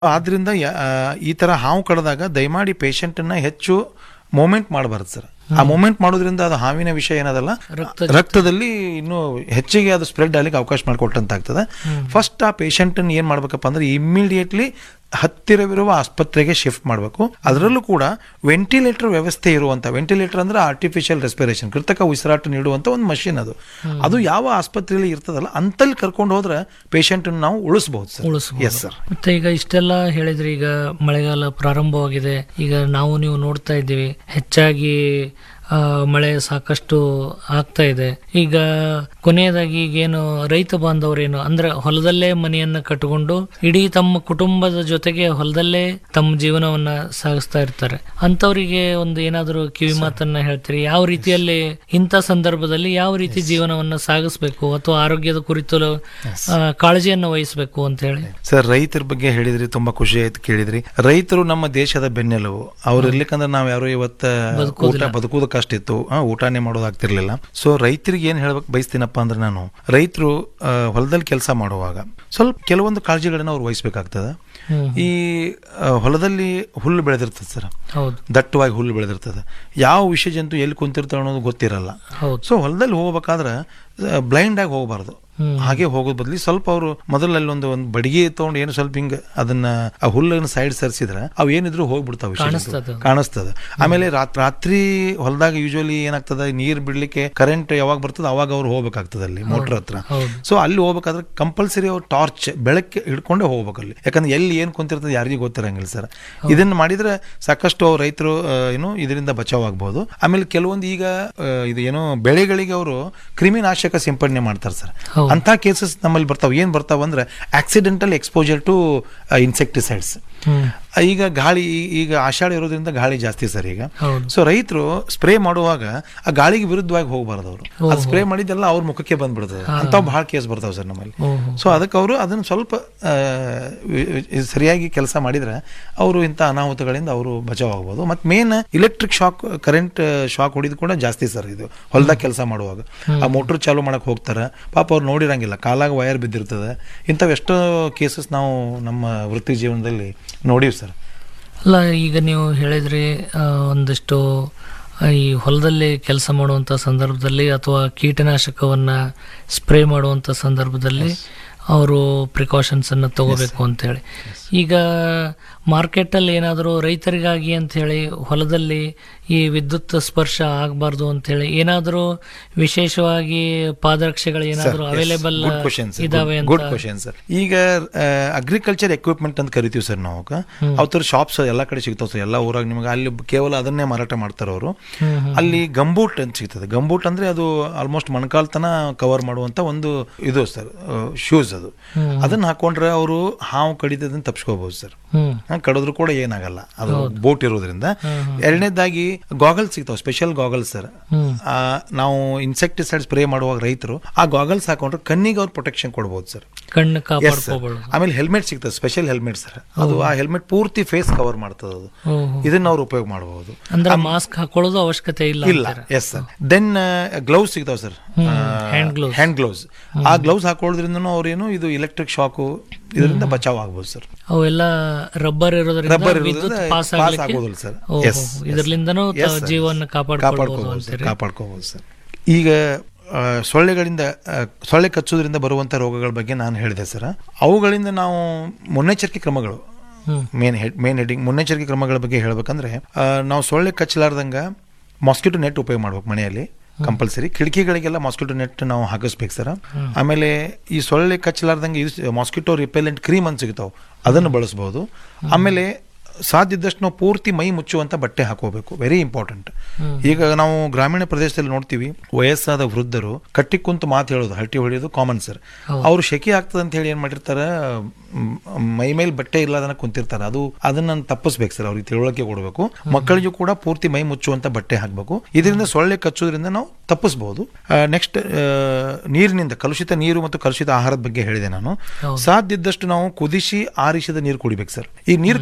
ಆದ್ರಿಂದ ಯಾ- ಆ, ಈ ತರ ಹಾವು ಕಡ್ದಾಗ ದಯಮಾಡಿ ಪೇಷಂಟನ್ನ ಹೆಚ್ಚು ಮೂಮೆಂಟ್ ಮಾಡಬಾರ್ದು ಸರ್ ಆ ಮೂಮೆಂಟ್ ಮಾಡೋದ್ರಿಂದ ಅದು ಹಾವಿನ ವಿಷಯ ಏನದಲ್ಲ ರಕ್ತ ರಕ್ತದಲ್ಲಿ ಇನ್ನು ಹೆಚ್ಚಿಗೆ ಅದು ಸ್ಪ್ರೆಡ್ ಆಗ್ಲಿಕ್ಕೆ ಅವಕಾಶ ಮಾಡಿಕೊಟ್ಟಂತಾಗ್ತದೆ ಫಸ್ಟ್ ಆ ಪೇಷಂಟನ್ನು ಏನು ಮಾಡ್ಬೇಕಪ್ಪ ಅಂದ್ರೆ ಇಮ್ಮಿಡಿಯೇಟ್ಲಿ ಹತ್ತಿರವಿರುವ ಆಸ್ಪತ್ರೆಗೆ ಶಿಫ್ಟ್ ಮಾಡಬೇಕು ಅದರಲ್ಲೂ ಕೂಡ ವೆಂಟಿಲೇಟರ್ ವ್ಯವಸ್ಥೆ ಇರುವಂತ ವೆಂಟಿಲೇಟರ್ ಅಂದ್ರೆ ಆರ್ಟಿಫಿಷಿಯಲ್ ರೆಸ್ಪಿರೇಷನ್ ಕೃತಕ ಉಸಿರಾಟ ನೀಡುವಂತ ಒಂದು ಮಷಿನ್ ಅದು ಅದು ಯಾವ ಆಸ್ಪತ್ರೆಯಲ್ಲಿ ಇರ್ತದಲ್ಲ ಅಂತಲ್ಲಿ ಕರ್ಕೊಂಡು ಹೋದ್ರೆ ಪೇಷಂಟ್ ನಾವು ಉಳಿಸಬಹುದು ಸರ್ ಉಳಿಸ್ಬೋದು. ಎಸ್ ಸರ್ ಮತ್ತೆ ಈಗ ಇಷ್ಟೆಲ್ಲ ಹೇಳಿದ್ರಿ ಈಗ ಮಳೆಗಾಲ ಪ್ರಾರಂಭವಾಗಿದೆ ಈಗ ನಾವು ನೀವು ನೋಡ್ತಾ ಇದ್ದೀವಿ ಹೆಚ್ಚಾಗಿ ಆ, ಮಳೆ ಸಾಕಷ್ಟು ಆಗ್ತಾ ಇದೆ ಈಗ ಕೊನೆಯದಾಗಿ ಈಗೇನು ರೈತ ಬಾಂಧವರೇನು ಅಂದ್ರೆ ಹೊಲದಲ್ಲೇ ಮನೆಯನ್ನ ಕಟ್ಟಿಕೊಂಡು ಇಡೀ ತಮ್ಮ ಕುಟುಂಬದ ಜೊತೆಗೆ ಹೊಲದಲ್ಲೇ ತಮ್ಮ ಜೀವನವನ್ನ ಸಾಗಿಸ್ತಾ ಇರ್ತಾರೆ ಅಂತವರಿಗೆ ಒಂದು ಏನಾದರೂ ಕಿವಿ ಮಾತನ್ನ ಹೇಳ್ತೀರಿ ಯಾವ ರೀತಿಯಲ್ಲಿ ಇಂಥ ಸಂದರ್ಭದಲ್ಲಿ ಯಾವ ರೀತಿ ಜೀವನವನ್ನ ಸಾಗಿಸ್ಬೇಕು ಅಥವಾ ಆರೋಗ್ಯದ ಕುರಿತು ಆ, ಕಾಳಜಿಯನ್ನು ವಹಿಸಬೇಕು ಅಂತ ಹೇಳಿ ಸರ್ ರೈತರ ಬಗ್ಗೆ ಹೇಳಿದ್ರಿ ತುಂಬಾ ಖುಷಿ ಆಯ್ತು ಕೇಳಿದ್ರಿ ರೈತರು ನಮ್ಮ ದೇಶದ ಬೆನ್ನೆಲುಬು ಅವ್ರು ಇರ್ಲಿಕ್ಕಂದ್ರೆ ನಾವ್ ಯಾರು ಇವತ್ತ ಊಟ ಬದುಕುವುದು ಕಷ್ಟ ಇತ್ತು ಆ, ಊಟನೇ ಮಾಡೋದಾಗ್ತಿರ್ಲಿಲ್ಲ ಸೊ ರೈತರಿಗೆ ಏನ್ ಹೇಳ್ಬೇಕು ಬಯಸ್ತೀನಪ್ಪ ಅಂದ್ರೆ ನಾನು ರೈತರು ಹೊಲದಲ್ಲಿ ಕೆಲಸ ಮಾಡುವಾಗ ಸ್ವಲ್ಪ ಕೆಲವೊಂದು ಕಾಳಜಿಗಳನ್ನ ಅವ್ರು ವಹಿಸ್ಬೇಕಾಗ್ತದೆ ಹ್ಮ್. ಈ ಆ, ಹೊಲದಲ್ಲಿ ಹುಲ್ಲು ಬೆಳೆದಿರ್ತದೆ ಸರ್ ಹೌದು ದಟ್ಟವಾಗಿ ಹುಲ್ಲು ಬೆಳೆದಿರ್ತದೆ ಯಾವ ವಿಷ ಜಂತು ಎಲ್ಲಿ ಕುಂತಿರ್ತಾವೆ ಅನ್ನೋದು ಗೊತ್ತಿರಲ್ಲ ಹೌದು ಸೊ ಹೊಲದಲ್ಲಿ ಹೋಗ್ಬೇಕಾದ್ರೆ ಬ್ಲೈಂಡ್ ಆಗಿ ಹೋಗಬಾರ್ದು ಹ್ಮ್. ಹಾಗೆ ಹೋಗೋದ್ ಬದ್ಲಿ ಸ್ವಲ್ಪ ಅವರು ಮೊದಲಲ್ಲಿ ಒಂದು ಒಂದು ಬಡಿಗೆ ತಗೊಂಡು ಏನು ಸ್ವಲ್ಪ ಹಿಂಗ ಅದನ್ನ ಆ ಹುಲ್ಲನ್ನ ಸೈಡ್ ಸರಿಸಿದ್ರೆ ಅವು ಏನಿದ್ರು ಹೋಗ್ಬಿಡ್ತಾವೆ ವಿಷ ಜಂತು. ಕಾಣಿಸ್ತದೆ. ಕಾಣಿಸ್ತದೆ ಆಮೇಲೆ ರಾತ್- ರಾತ್ರಿ ಹೊಲದಾಗ ಯೂಶಲಿ ಏನಾಗ್ತದೆ ನೀರ್ ಬಿಡ್ಲಿಕ್ಕೆ ಕರೆಂಟ್ ಯಾವಾಗ ಬರ್ತದೆ ಅವಾಗ ಅವ್ರು ಹೋಗ್ಬೇಕಾಗ್ತದೆ ಅಲ್ಲಿ ಮೋಟರ್ ಹತ್ರ ಹೌದು ಸೊ ಅಲ್ಲಿ ಹೋಗ್ಬೇಕಾದ್ರೆ ಕಂಪಲ್ಸರಿ ಅವ್ರು ಟಾರ್ಚ್ ಬೆಳಕ್ಕೆ ಹಿಡ್ಕೊಂಡೇ ಹೋಗ್ಬೇಕು ಅಲ್ಲಿ ಯಾಕಂದ್ರೆ ಎಲ್ಲಿ ಏನು ಕುಂತಿರ್ತದೆ ಯಾರಿಗೂ ಗೊತ್ತಿರಂಗಿಲ್ಲ ಸರ್ ಇದನ್ನ ಮಾಡಿದ್ರೆ ಸಾಕಷ್ಟು ಅವ್ರು ರೈತರು ಆ, ಏನು ಇದರಿಂದ ಬಚಾವ್ ಆಗ್ಬಹುದು ಆಮೇಲೆ ಕೆಲವೊಂದು ಈಗ ಆ, ಇದು ಏನೋ ಬೆಳೆಗಳಿಗೆ ಅವರು ಕ್ರಿಮಿನಾಶಕ ಸಿಂಪಡಣೆ ಮಾಡ್ತಾರೆ ಸರ್ ಹೌದು. ಅಂತ ಕೇಸಸ್ ನಮ್ಮಲ್ಲಿ ಬರ್ತಾವ ಏನ್ ಬರ್ತಾವ ಅಂದ್ರೆ accidental exposure to insecticides hmm ಈಗ ಗಾಳಿ ಈಗ ಆಷಾಢ ಇರೋದ್ರಿಂದ ಗಾಳಿ ಜಾಸ್ತಿ ಸರ್ ಈಗ ಹೌದು ಸೊ ರೈತರು ಸ್ಪ್ರೇ ಮಾಡುವಾಗ ಆ ಗಾಳಿಗೆ ವಿರುದ್ಧವಾಗಿ ಹೋಗಬಾರ್ದು ಅವರು ಅದು ಸ್ಪ್ರೇ ಮಾಡಿದ್ದೆಲ್ಲ ಅವ್ರ ಮುಖಕ್ಕೆ ಬಂದ್ಬಿಡ್ತದೆ ಅಂತಾವ್ ಬಹಳ ಕೇಸ್ ಬರ್ತಾವ ಸರ್ ನಮ್ಮಲ್ಲಿ ಓಹೋ ಸೊ ಅದಕ್ಕೆ ಅವರು ಅದನ್ನು ಸ್ವಲ್ಪ ಆ, ವಿ- ವಿ- ಸರಿಯಾಗಿ ಕೆಲಸ ಮಾಡಿದ್ರೆ ಅವರು ಇಂಥ ಅನಾಹುತಗಳಿಂದ ಅವರು ಬಚಾವ್ ಆಗ್ಬೋದು ಮತ್ತು main electric shock current shock ಹೊಡಿದು ಕೂಡ ಜಾಸ್ತಿ ಸರ್ ಇದು ಹೊಲದಾಗ ಕೆಲಸ ಮಾಡುವಾಗ ಆ ಮೋಟ್ರ್ ಚಾಲು ಮಾಡಕ್ ಹೋಗ್ತಾರೆ ಪಾಪ ಅವ್ರು ನೋಡಿರಂಗಿಲ್ಲ ಕಾಲಾಗ ವಯರ್ ಬಿದ್ದಿರ್ತದೆ ಇಂಥವು ಎಷ್ಟೋ ಕೇಸಸ್ ನಾವು ನಮ್ಮ ವೃತ್ತಿ ಜೀವನದಲ್ಲಿ ನೋಡೀವಿ ಸರ್ ಅಲ್ಲ ಈಗ ನೀವು ಹೇಳಿದ್ರಿ ಆ, ಒಂದಿಷ್ಟು ಆ, ಈ ಹೊಲದಲ್ಲಿ ಕೆಲಸ ಮಾಡುವಂಥ ಸಂದರ್ಭದಲ್ಲಿ ಅಥವಾ ಕೀಟನಾಶಕವನ್ನ ಸ್ಪ್ರೇ ಮಾಡುವಂಥ ಸಂದರ್ಭದಲ್ಲಿ ಅವರು ಪ್ರಿಕಾಷನ್ಸ್ ಅನ್ನು ತಗೋಬೇಕು ಅಂತ ಹೇಳಿ ಈಗ ಮಾರ್ಕೆಟಲ್ಲಿ ಏನಾದರೂ ರೈತರಿಗಾಗಿ ಅಂತ ಹೇಳಿ ಹೊಲದಲ್ಲಿ ಈ ವಿದ್ಯುತ್ ಸ್ಪರ್ಶ ಆಗಬಾರ್ದು ಅಂತ ಹೇಳಿ ಏನಾದರೂ ವಿಶೇಷವಾಗಿ ಪಾದರಕ್ಷೆಗಳು ಏನಾದರೂ ಅವೈಲೇಬಲ್ ಗುಡ್ ಕ್ವಶನ್ ಇದಾವೆ ಗುಡ್ ಅಂತ ಕ್ವಶನ್ ಸರ್ ಈಗ ಅಗ್ರಿಕಲ್ಚರ್ ಎಕ್ವಿಪ್ಮೆಂಟ್ ಅಂತ ಕರಿತೀವಿ ಸರ್ ನಾವು ಅವ್ರ ಶಾಪ್ಸ್ ಎಲ್ಲ ಕಡೆ ಸಿಗ್ತಾವ ಸರ್ ಎಲ್ಲ ಊರಾಗ ನಿಮಗೆ ಅಲ್ಲಿ ಕೇವಲ ಅದನ್ನೇ ಮಾರಾಟ ಮಾಡ್ತಾರೆ ಅವರು ಹ್ಮ್ ಹ್ಮ್. ಅಲ್ಲಿ ಗಂಬೂಟ್ ಅಂತ ಸಿಗ್ತದೆ ಗಂಬೂಟ್ ಅಂದ್ರೆ ಅದು ಆಲ್ಮೋಸ್ಟ್ ಮೊಣಕಾಲ್ ತನ ಕವರ್ ಮಾಡುವಂತ ಒಂದು ಇದು ಸರ್ ಶೂಸ್ ಅದು ಹ್ಮ್. ಅದನ್ನ ಹಾಕೊಂಡ್ರೆ ಅವರು ಹಾವು ಕಡಿತದನ್ನ ತಪ್ಪಿಸ್ಕೋಬಹುದು ಸರ್ ಹ್ಮ್ ಹಾ, ಕಡಿದ್ರು ಕೂಡ ಏನಾಗಲ್ಲ ಅದು ಬೋಟ್ ಇರೋದ್ರಿಂದ ಎರಡನೇದಾಗಿ ಗಾಗಲ್ಸ್ ಸಿಗ್ತಾವ ಸ್ಪೆಷಲ್ ಗಾಗಲ್ಸ್ ಸರ್ ಹ್ಮ್ ನಾವು ಇನ್ಸೆಕ್ಟಿಸೈಡ್ ಸ್ಪ್ರೇ ಮಾಡುವಾಗ ರೈತರು ಆ ಗಾಗಲ್ಸ್ ಹಾಕೊಂಡ್ರೆ ಕಣ್ಣಿಗೆ ಅವ್ರು ಪ್ರೊಟೆಕ್ಷನ್ ಕೊಡ್ಬೋದು ಸರ್ ಕಣ್ಣು ಎಸ್ ಸರ್ ಕಾಪಾಡ್ಕೋಬಾರ್ದು ಆಮೇಲೆ ಹೆಲ್ಮೆಟ್ ಸಿಗ್ತದೆ ಸ್ಪೆಷಲ್ ಹೆಲ್ಮೆಟ್ ಸರ್ ಅದು ಆ ಹೆಲ್ಮೆಟ್ ಪೂರ್ತಿ ಫೇಸ್ ಕವರ್ ಮಾಡ್ತದೆ ಅದು ಓಹೋ. ಇದನ್ನ ಅವ್ರು ಉಪಯೋಗ ಮಾಡಬಹುದು ಅಂದ್ರೆ ಮಾಸ್ಕ್ ಹಾಕೊಳ್ಳೋದು ಅವಶ್ಯಕತೆ ಇಲ್ಲ ಇಲ್ಲ ಅಂತೀರ. ಎಸ್ ಸರ್ ದೆನ್ ಗ್ಲೌಸ್ ಸಿಗ್ತಾವ sir hand gloves. Hand gloves ಆ ಗ್ಲೌಸ್ ಹಾಕೊಳ್ಳೋದ್ರಿಂದ ಅವ್ರೇನು ಇದು ಇಲೆಕ್ಟ್ರಿಕ್ ಶಾಕು ಇದರಿಂದ ಬಚಾವ್ ಆಗ್ಬೋದು ಸರ್ ಅವೆಲ್ಲ ರಬ್ಬರ್ ಇರೋದ್ರಿಂದ ರಬ್ಬರ್ ವಿದ್ಯುತ್ ಇರೋದ್ರಿಂದ ಪಾಸ್ ಪಾಸ್ ಆಗ್ಲಿಕ್ಕೆ ಆಗೋದಿಲ್ಲ ಸರ್ ಓಹೋ, ಎಸ್ ಇದರ್ಲಿಂದನೂ ತ- Yes, sir. ಜೀವನ ಕಾಪಾಡ್ಕೊಳ್ಬೋದು ಕಾಪಾಡ್ಕೋಬಹುದು ಸರ್ ಅಂತೀರಿ ಕಾಪಾಡ್ಕೋಬಹುದು ಸರ್ ಈಗ ಆ, ಸೊಳ್ಳೆಗಳಿಂದ ಆ, ಸೊಳ್ಳೆ ಕಚ್ಚೋದ್ರಿಂದ ಬರುವಂಥ ರೋಗಗಳ ಬಗ್ಗೆ ನಾನು ಹೇಳಿದೆ ಸರ್ ಅವುಗಳಿಂದ ನಾವು ಮುನ್ನೆಚ್ಚರಿಕೆ ಕ್ರಮಗಳು hmm main head main heading ಮುನ್ನೆಚ್ಚರಿಕೆ ಕ್ರಮಗಳ ಬಗ್ಗೆ ಹೇಳ್ಬೇಕಂದ್ರೆ ಆ, ನಾವು ಸೊಳ್ಳೆ ಕಚ್ಚಲಾರ್ದಂಗ ಮಾಸ್ಕಿಟೋ ನೆಟ್ ಉಪಯೋಗ ಮಾಡ್ಬೇಕು ಮನೆಯಲ್ಲಿ ಕಂಪಲ್ಸರಿ ಕಿಟಕಿಗಳಿಗೆಲ್ಲ ಮಾಸ್ಕಿಟೋ ನೆಟ್ ನಾವು ಹಾಕಿಸ್ಬೇಕು ಸರ್ ಆಮೇಲೆ ಈ ಸೊಳ್ಳೆ ಕಚ್ಚಲಾರ್ದಂಗೆ ಇದು ಮಾಸ್ಕಿಟೋ ರಿಪೆಲೆಂಟ್ ಕ್ರೀಮ್ ಅಂತ ಸಿಗ್ತಾವೆ ಅದನ್ನು ಬಳಸ್ಬೋದು ಆಮೇಲೆ ಸಾಧ್ಯ ಇದ್ದಷ್ಟು ನಾವು ಪೂರ್ತಿ ಮೈ ಮುಚ್ಚುವಂತ ಬಟ್ಟೆ ಹಾಕೋಬೇಕು ವೆರಿ ಇಂಪಾರ್ಟೆಂಟ್ ಈಗ ನಾವು ಗ್ರಾಮೀಣ ಪ್ರದೇಶದಲ್ಲಿ ನೋಡ್ತೀವಿ ವಯಸ್ಸಾದ ವೃದ್ಧರು ಕಟ್ಟಿ ಕುಂತು ಮಾತು ಹೇಳೋದು ಹರಟಿ ಹೊಡೆಯೋದು ಕಾಮನ್ ಸರ್ ಅವರು ಶೆಕೆ ಆಗ್ತದೆ ಅಂತ ಹೇಳಿ ಏನ್ ಮಾಡಿರ್ತಾರೆ ಮ್, ಮೈ ಮೇಲೆ ಬಟ್ಟೆ ಇಲ್ಲದನ್ನ ಕುಂತಿರ್ತಾರೆ ಅದು ಅದನ್ನ ತಪ್ಪಿಸ್ಬೇಕು ಸರ್ ಅವ್ರಿಗೆ ತಿಳುವಳಿಕೆ ಕೊಡಬೇಕು ಮಕ್ಕಳಿಗೂ ಕೂಡ ಪೂರ್ತಿ ಮೈ ಮುಚ್ಚುವಂತ ಬಟ್ಟೆ ಹಾಕಬೇಕು ಇದರಿಂದ ಸೊಳ್ಳೆ ಕಚ್ಚೋದ್ರಿಂದ ನಾವು ತಪ್ಪಿಸಬಹುದು ನೆಕ್ಸ್ಟ್ ನೀರಿನಿಂದ ಕಲುಷಿತ ನೀರು ಮತ್ತು ಕಲುಷಿತ ಆಹಾರದ ಬಗ್ಗೆ ಹೇಳಿದೆ ನಾನು ಹೌದು. ಸಾಧ್ಯ ಇದ್ದಷ್ಟು ನಾವು ಕುದಿಸಿ ಆರಿಸಿದ ನೀರು ಕುಡಿಬೇಕು ಸರ್ ಈ ನೀರು ಕುದಿಸೋದಪ್ಪ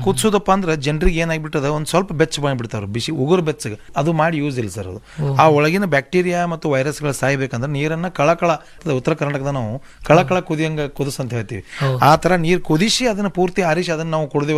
ಏನಪ್ಪಾ ಅಂದ್ರೆ ಜನರಿಗೆ ಏನಾಗ್ಬಿಟ್ಟದ ಒಂದು ಸ್ವಲ್ಪ ಬೆಚ್ಚ ಬಂದ್ಬಿಡ್ತಾವ್ರು ಬಿಸಿ ಉಗುರು ಬೆಚ್ಚಗೆ ಅದು ಮಾಡಿ ಯೂಸ್ ಇಲ್ಲ ಸರ್ ಅದು ಆ ಒಳಗಿನ ಬ್ಯಾಕ್ಟೀರಿಯಾ ಮತ್ತು ವೈರಸ್ಗಳು ಸಾಯ್ಬೇಕಂದ್ರೆ ನೀರನ್ನ ಕಳಕಳ ಅದು ಉತ್ತರ ಕರ್ನಾಟಕದ ನಾವು ಕಳಕಳ ಕುದಿಯಂಗ ಕುದಿಸ್ ಅಂತ ಹೇಳ್ತೀವಿ ಹೌದು. ಆ ತರ ನೀರು ಕುದಿಸಿ ಅದನ್ನ ಪೂರ್ತಿ ಆರಿಸಿ ಅದನ್ನ ನಾವು ಕುಡಿದೇವೆ